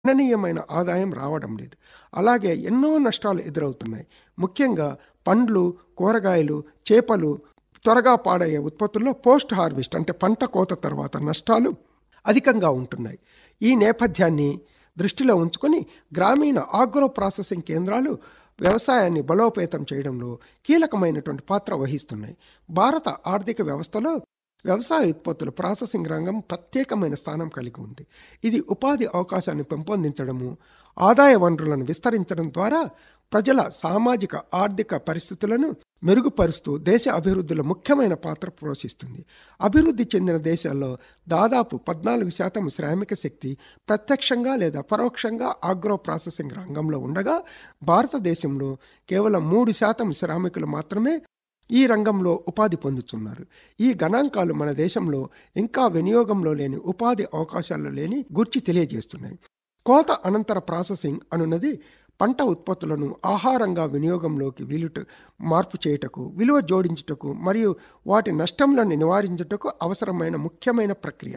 గణనీయమైన ఆదాయం రావడం లేదు అలాగే ఎన్నో నష్టాలు ఎదురవుతున్నాయి ముఖ్యంగా పండ్లు కూరగాయలు చేపలు త్వరగా పాడయ్యే ఉత్పత్తుల్లో పోస్ట్ హార్వెస్ట్ అంటే పంట కోత తర్వాత నష్టాలు అధికంగా ఉంటున్నాయి ఈ నేపథ్యాన్ని దృష్టిలో ఉంచుకొని గ్రామీణ ఆగ్రో ప్రాసెసింగ్ కేంద్రాలు వ్యవసాయాన్ని బలోపేతం చేయడంలో కీలకమైనటువంటి పాత్ర వహిస్తున్నాయి భారత ఆర్థిక వ్యవస్థలో వ్యవసాయ ఉత్పత్తుల ప్రాసెసింగ్ రంగం ప్రత్యేకమైన స్థానం కలిగి ఉంది ఇది ఉపాధి అవకాశాన్ని పెంపొందించడము ఆదాయ వనరులను విస్తరించడం ద్వారా ప్రజల సామాజిక ఆర్థిక పరిస్థితులను మెరుగుపరుస్తూ దేశ అభివృద్ధిలో ముఖ్యమైన పాత్ర పోషిస్తుంది అభివృద్ధి చెందిన దేశాల్లో దాదాపు పద్నాలుగు శాతం శ్రామిక శక్తి ప్రత్యక్షంగా లేదా పరోక్షంగా ఆగ్రో ప్రాసెసింగ్ రంగంలో ఉండగా భారతదేశంలో కేవలం మూడు శాతం శ్రామికులు మాత్రమే ఈ రంగంలో ఉపాధి పొందుతున్నారు ఈ గణాంకాలు మన దేశంలో ఇంకా వినియోగంలో లేని ఉపాధి అవకాశాలు లేని గుర్చి తెలియజేస్తున్నాయి కోత అనంతర ప్రాసెసింగ్ అనున్నది పంట ఉత్పత్తులను ఆహారంగా వినియోగంలోకి వీలుట మార్పు చేయుటకు విలువ జోడించుటకు మరియు వాటి నష్టంలను నివారించుటకు అవసరమైన ముఖ్యమైన ప్రక్రియ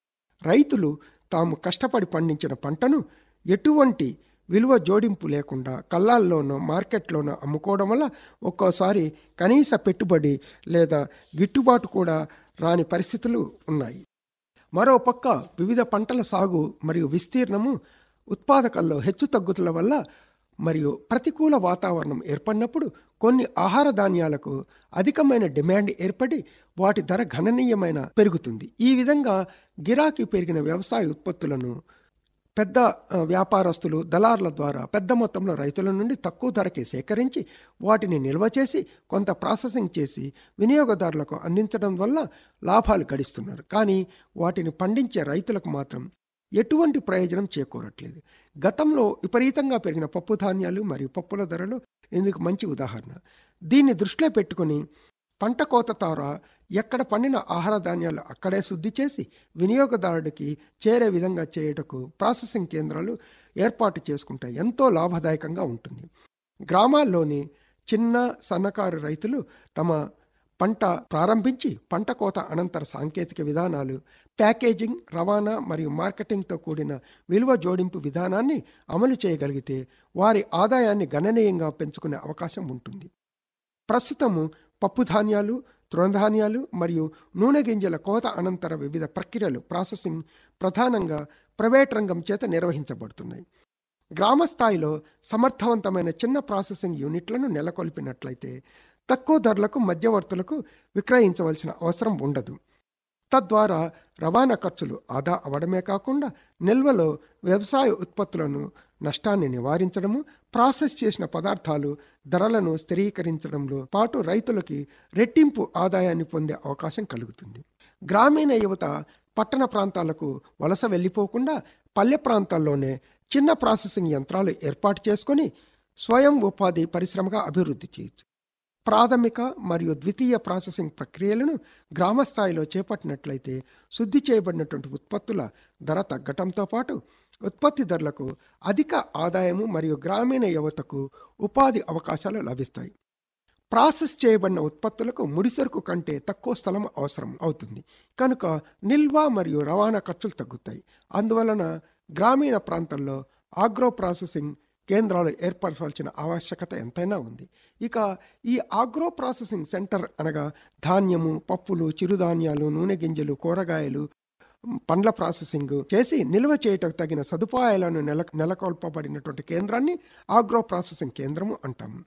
రైతులు తాము కష్టపడి పండించిన పంటను ఎటువంటి విలువ జోడింపు లేకుండా కళ్ళాల్లోనో మార్కెట్లోనో అమ్ముకోవడం వల్ల ఒక్కోసారి కనీస పెట్టుబడి లేదా గిట్టుబాటు కూడా రాని పరిస్థితులు ఉన్నాయి మరోపక్క వివిధ పంటల సాగు మరియు విస్తీర్ణము ఉత్పాదకల్లో హెచ్చు తగ్గుతుల వల్ల మరియు ప్రతికూల వాతావరణం ఏర్పడినప్పుడు కొన్ని ఆహార ధాన్యాలకు అధికమైన డిమాండ్ ఏర్పడి వాటి ధర గణనీయమైన పెరుగుతుంది ఈ విధంగా గిరాకీ పెరిగిన వ్యవసాయ ఉత్పత్తులను పెద్ద వ్యాపారస్తులు దళారుల ద్వారా పెద్ద మొత్తంలో రైతుల నుండి తక్కువ ధరకే సేకరించి వాటిని నిల్వ చేసి కొంత ప్రాసెసింగ్ చేసి వినియోగదారులకు అందించడం వల్ల లాభాలు గడిస్తున్నారు కానీ వాటిని పండించే రైతులకు మాత్రం ఎటువంటి ప్రయోజనం చేకూరట్లేదు గతంలో విపరీతంగా పెరిగిన పప్పు ధాన్యాలు మరియు పప్పుల ధరలు ఇందుకు మంచి ఉదాహరణ దీన్ని దృష్టిలో పెట్టుకుని పంట కోత ద్వారా ఎక్కడ పండిన ఆహార ధాన్యాలు అక్కడే శుద్ధి చేసి వినియోగదారుడికి చేరే విధంగా చేయుటకు ప్రాసెసింగ్ కేంద్రాలు ఏర్పాటు చేసుకుంటే ఎంతో లాభదాయకంగా ఉంటుంది గ్రామాల్లోని చిన్న సన్నకారు రైతులు తమ పంట ప్రారంభించి పంట కోత అనంతర సాంకేతిక విధానాలు ప్యాకేజింగ్ రవాణా మరియు మార్కెటింగ్తో కూడిన విలువ జోడింపు విధానాన్ని అమలు చేయగలిగితే వారి ఆదాయాన్ని గణనీయంగా పెంచుకునే అవకాశం ఉంటుంది ప్రస్తుతము పప్పు ధాన్యాలు తృణధాన్యాలు మరియు నూనె గింజల కోత అనంతర వివిధ ప్రక్రియలు ప్రాసెసింగ్ ప్రధానంగా ప్రైవేట్ రంగం చేత నిర్వహించబడుతున్నాయి గ్రామ స్థాయిలో సమర్థవంతమైన చిన్న ప్రాసెసింగ్ యూనిట్లను నెలకొల్పినట్లయితే తక్కువ ధరలకు మధ్యవర్తులకు విక్రయించవలసిన అవసరం ఉండదు తద్వారా రవాణా ఖర్చులు ఆదా అవడమే కాకుండా నిల్వలో వ్యవసాయ ఉత్పత్తులను నష్టాన్ని నివారించడము ప్రాసెస్ చేసిన పదార్థాలు ధరలను స్థిరీకరించడంలో పాటు రైతులకి రెట్టింపు ఆదాయాన్ని పొందే అవకాశం కలుగుతుంది గ్రామీణ యువత పట్టణ ప్రాంతాలకు వలస వెళ్ళిపోకుండా పల్లె ప్రాంతాల్లోనే చిన్న ప్రాసెసింగ్ యంత్రాలు ఏర్పాటు చేసుకొని స్వయం ఉపాధి పరిశ్రమగా అభివృద్ధి చేయొచ్చు ప్రాథమిక మరియు ద్వితీయ ప్రాసెసింగ్ ప్రక్రియలను గ్రామ స్థాయిలో చేపట్టినట్లయితే శుద్ధి చేయబడినటువంటి ఉత్పత్తుల ధర తగ్గటంతో పాటు ఉత్పత్తిదారులకు అధిక ఆదాయము మరియు గ్రామీణ యువతకు ఉపాధి అవకాశాలు లభిస్తాయి ప్రాసెస్ చేయబడిన ఉత్పత్తులకు ముడిసరుకు కంటే తక్కువ స్థలం అవసరం అవుతుంది కనుక నిల్వ మరియు రవాణా ఖర్చులు తగ్గుతాయి అందువలన గ్రామీణ ప్రాంతాల్లో ఆగ్రో ప్రాసెసింగ్ కేంద్రాలు ఏర్పరచవలసిన ఆవశ్యకత ఎంతైనా ఉంది ఇక ఈ ఆగ్రో ప్రాసెసింగ్ సెంటర్ అనగా ధాన్యము పప్పులు చిరుధాన్యాలు నూనె గింజలు కూరగాయలు పండ్ల ప్రాసెసింగ్ చేసి నిల్వ చేయటకు తగిన సదుపాయాలను నెల నెలకొల్పబడినటువంటి కేంద్రాన్ని ఆగ్రో ప్రాసెసింగ్ కేంద్రము అంటాము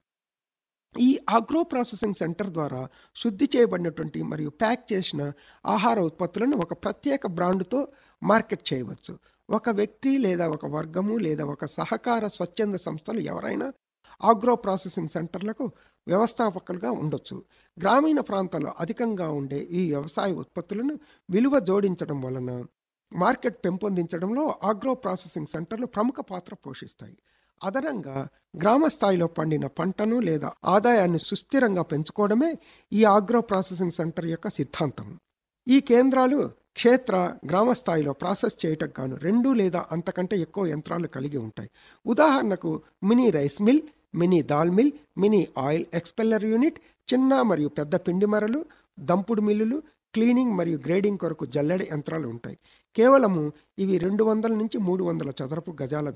ఈ ఆగ్రో ప్రాసెసింగ్ సెంటర్ ద్వారా శుద్ధి చేయబడినటువంటి మరియు ప్యాక్ చేసిన ఆహార ఉత్పత్తులను ఒక ప్రత్యేక బ్రాండ్తో మార్కెట్ చేయవచ్చు ఒక వ్యక్తి లేదా ఒక వర్గము లేదా ఒక సహకార స్వచ్ఛంద సంస్థలు ఎవరైనా ఆగ్రో ప్రాసెసింగ్ సెంటర్లకు వ్యవస్థాపకులుగా ఉండొచ్చు గ్రామీణ ప్రాంతాల్లో అధికంగా ఉండే ఈ వ్యవసాయ ఉత్పత్తులను విలువ జోడించడం వలన మార్కెట్ పెంపొందించడంలో ఆగ్రో ప్రాసెసింగ్ సెంటర్లు ప్రముఖ పాత్ర పోషిస్తాయి అదనంగా గ్రామ స్థాయిలో పండిన పంటను లేదా ఆదాయాన్ని సుస్థిరంగా పెంచుకోవడమే ఈ ఆగ్రో ప్రాసెసింగ్ సెంటర్ యొక్క సిద్ధాంతం ఈ కేంద్రాలు క్షేత్ర గ్రామ స్థాయిలో ప్రాసెస్ చేయటకు గాను రెండు లేదా అంతకంటే ఎక్కువ యంత్రాలు కలిగి ఉంటాయి ఉదాహరణకు mini rice mill mini dal mill mini oil expeller unit చిన్న మరియు పెద్ద పిండి మరలు దంపుడు మిల్లులు క్లీనింగ్ మరియు గ్రేడింగ్ కొరకు జల్లెడ యంత్రాలు ఉంటాయి కేవలము ఇవి రెండు వందల నుంచి మూడు వందల చదరపు గజాల